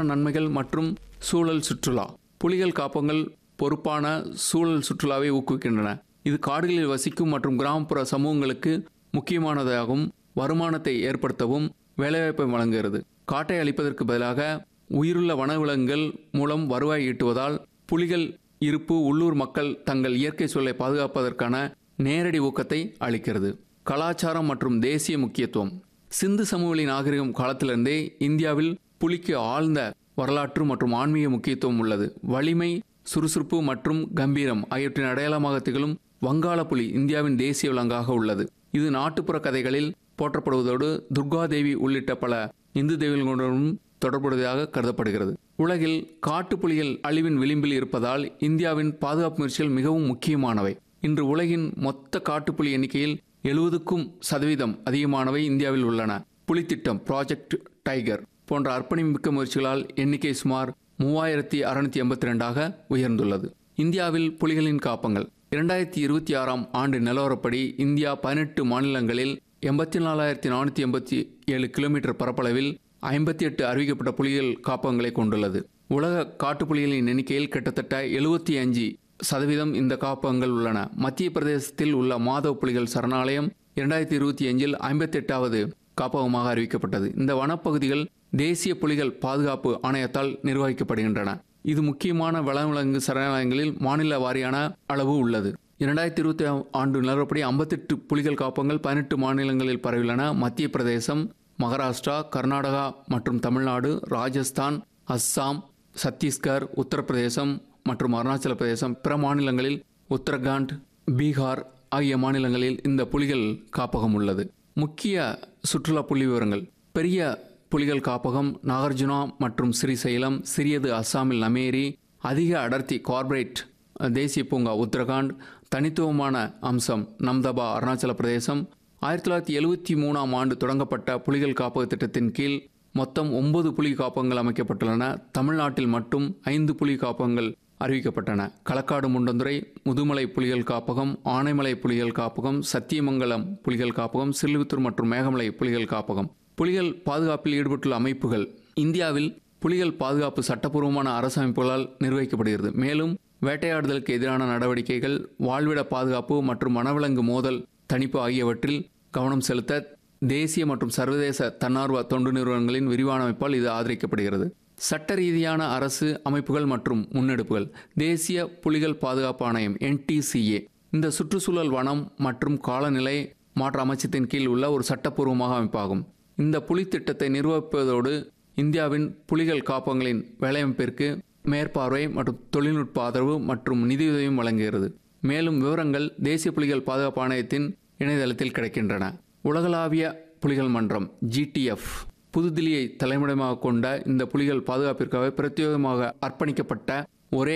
நன்மைகள் மற்றும் சூழல் சுற்றுலா புலிகள் காப்பங்கள் பொறுப்பான சூழல் சுற்றுலாவை ஊக்குவிக்கின்றன இது காடுகளில் வசிக்கும் மற்றும் கிராமப்புற சமூகங்களுக்கு முக்கியமானதாகவும் வருமானத்தை ஏற்படுத்தவும் வேலைவாய்ப்பை வழங்குகிறது காட்டை அழிப்பதற்கு பதிலாக உயிருள்ள வனவிலங்குகள் மூலம் வருவாய் ஈட்டுவதால் புலிகள் இருப்பு உள்ளூர் மக்கள் தங்கள் இயற்கை சூழலை பாதுகாப்பதற்கான நேரடி ஊக்கத்தை அளிக்கிறது கலாச்சாரம் மற்றும் தேசிய முக்கியத்துவம் சிந்து சமவெளி நாகரிகம் காலத்திலிருந்தே இந்தியாவில் புலிக்கு ஆழ்ந்த வரலாற்று மற்றும் ஆன்மீக முக்கியத்துவம் உள்ளது வலிமை சுறுசுறுப்பு மற்றும் கம்பீரம் ஆகியவற்றின் அடையாளமாக திகழும் வங்காள புலி இந்தியாவின் தேசிய விலங்காக உள்ளது இது நாட்டுப்புற கதைகளில் போற்றப்படுவதோடு துர்காதேவி உள்ளிட்ட பல இந்து தெய்வங்களுடனும் தொடர்புடையதாக கருதப்படுகிறது உலகில் காட்டுப்புலிகள் அழிவின் விளிம்பில் இருப்பதால் இந்தியாவின் பாதுகாப்பு முயற்சிகள் மிகவும் முக்கியமானவை இன்று உலகின் மொத்த காட்டுப்புலி எண்ணிக்கையில் எழுபதுக்கும் சதவீதம் அதிகமானவை இந்தியாவில் உள்ளன புலித்திட்டம் ப்ராஜெக்ட் டைகர் போன்ற அர்ப்பணிமிக்க முயற்சிகளால் எண்ணிக்கை சுமார் மூவாயிரத்தி அறுநூத்தி எண்பத்தி ரெண்டாக உயர்ந்துள்ளது இந்தியாவில் புலிகளின் காப்பங்கள் இரண்டாயிரத்தி இருபத்தி ஆறாம் ஆண்டு நிலவரப்படி இந்தியா பதினெட்டு மாநிலங்களில் எண்பத்தி நாலாயிரத்தி நானூற்றி எண்பத்தி ஏழு கிலோமீட்டர் பரப்பளவில் ஐம்பத்தி எட்டு அறிவிக்கப்பட்ட புலிகள் காப்பகங்களை கொண்டுள்ளது உலக காட்டுப்புலிகளின் எண்ணிக்கையில் கிட்டத்தட்ட எழுபத்தி அஞ்சு சதவீதம் இந்த காப்பகங்கள் உள்ளன மத்திய பிரதேசத்தில் உள்ள மாதவ புலிகள் சரணாலயம் இரண்டாயிரத்தி இருபத்தி அஞ்சில் ஐம்பத்தி எட்டாவது காப்பகமாக அறிவிக்கப்பட்டது இந்த வனப்பகுதிகள் தேசிய புலிகள் பாதுகாப்பு ஆணையத்தால் நிர்வகிக்கப்படுகின்றன இது முக்கியமான வனவிலங்கு சரணாலயங்களில் மாநில வாரியான அளவு உள்ளது இரண்டாயிரத்தி இருபத்தி ஆண்டு நிலவரப்படி ஐம்பத்தெட்டு புலிகள் காப்பகங்கள் பதினெட்டு மாநிலங்களில் பரவியுள்ளன மத்திய பிரதேசம் மகாராஷ்டிரா கர்நாடகா மற்றும் தமிழ்நாடு ராஜஸ்தான் அஸ்ஸாம் சத்தீஸ்கர் உத்தரப்பிரதேசம் மற்றும் அருணாச்சல பிரதேசம் பிற மாநிலங்களில் உத்தரகாண்ட் பீகார் ஆகிய மாநிலங்களில் இந்த புலிகள் காப்பகம் உள்ளது முக்கிய சுற்றுலா புள்ளி விவரங்கள் பெரிய புலிகள் காப்பகம் நாகார்ஜுனா மற்றும் ஸ்ரீசைலம் சிறியது அஸ்ஸாமில் நமேரி அதிக அடர்த்தி கார்ப்பரேட் தேசிய பூங்கா உத்தரகாண்ட் தனித்துவமான அம்சம் நம்தபா அருணாச்சல பிரதேசம் ஆயிரத்தி தொள்ளாயிரத்தி எழுவத்தி மூணாம் ஆண்டு தொடங்கப்பட்ட புலிகள் காப்பக திட்டத்தின் கீழ் மொத்தம் ஒன்பது புலி காப்பகங்கள் அமைக்கப்பட்டுள்ளன தமிழ்நாட்டில் மட்டும் ஐந்து புலி காப்பகங்கள் அறிவிக்கப்பட்டன களக்காடு முண்டந்துறை முதுமலை புலிகள் காப்பகம் ஆனைமலை புலிகள் காப்பகம் சத்தியமங்கலம் புலிகள் காப்பகம் சில்லுத்தூர் மற்றும் மேகமலை புலிகள் காப்பகம் புலிகள் பாதுகாப்பில் ஈடுபட்டுள்ள அமைப்புகள் இந்தியாவில் புலிகள் பாதுகாப்பு சட்டப்பூர்வமான அரசு அமைப்புகளால் நிர்வகிக்கப்படுகிறது மேலும் வேட்டையாடுதலுக்கு எதிரான நடவடிக்கைகள் வாழ்விட பாதுகாப்பு மற்றும் வனவிலங்கு மோதல் தணிப்பு ஆகியவற்றில் கவனம் செலுத்த தேசிய மற்றும் சர்வதேச தன்னார்வ தொண்டு நிறுவனங்களின் விரிவான அமைப்பால் இது ஆதரிக்கப்படுகிறது சட்ட ரீதியான அரசு அமைப்புகள் மற்றும் முன்னெடுப்புகள் தேசிய புலிகள் பாதுகாப்பு ஆணையம் என்டிசிஏ இந்த சுற்றுச்சூழல் வனம் மற்றும் காலநிலை மாற்ற அமைச்சத்தின் கீழ் உள்ள ஒரு சட்டப்பூர்வமாக அமைப்பாகும் இந்த புலி திட்டத்தை நிர்வகிப்பதோடு இந்தியாவின் புலிகள் காப்பகங்களின் வேலையமைப்பிற்கு மேற்பார்வை மற்றும் தொழில்நுட்ப ஆதரவு மற்றும் நிதியுதவியும் வழங்குகிறது மேலும் விவரங்கள் தேசிய புலிகள் பாதுகாப்பு ஆணையத்தின் இணையதளத்தில் கிடைக்கின்றன உலகளாவிய புலிகள் மன்றம் ஜிடிஎஃப் புதுதில்லியை தலைமையிடமாக கொண்ட இந்த புலிகள் பாதுகாப்பிற்காக பிரத்யேகமாக அர்ப்பணிக்கப்பட்ட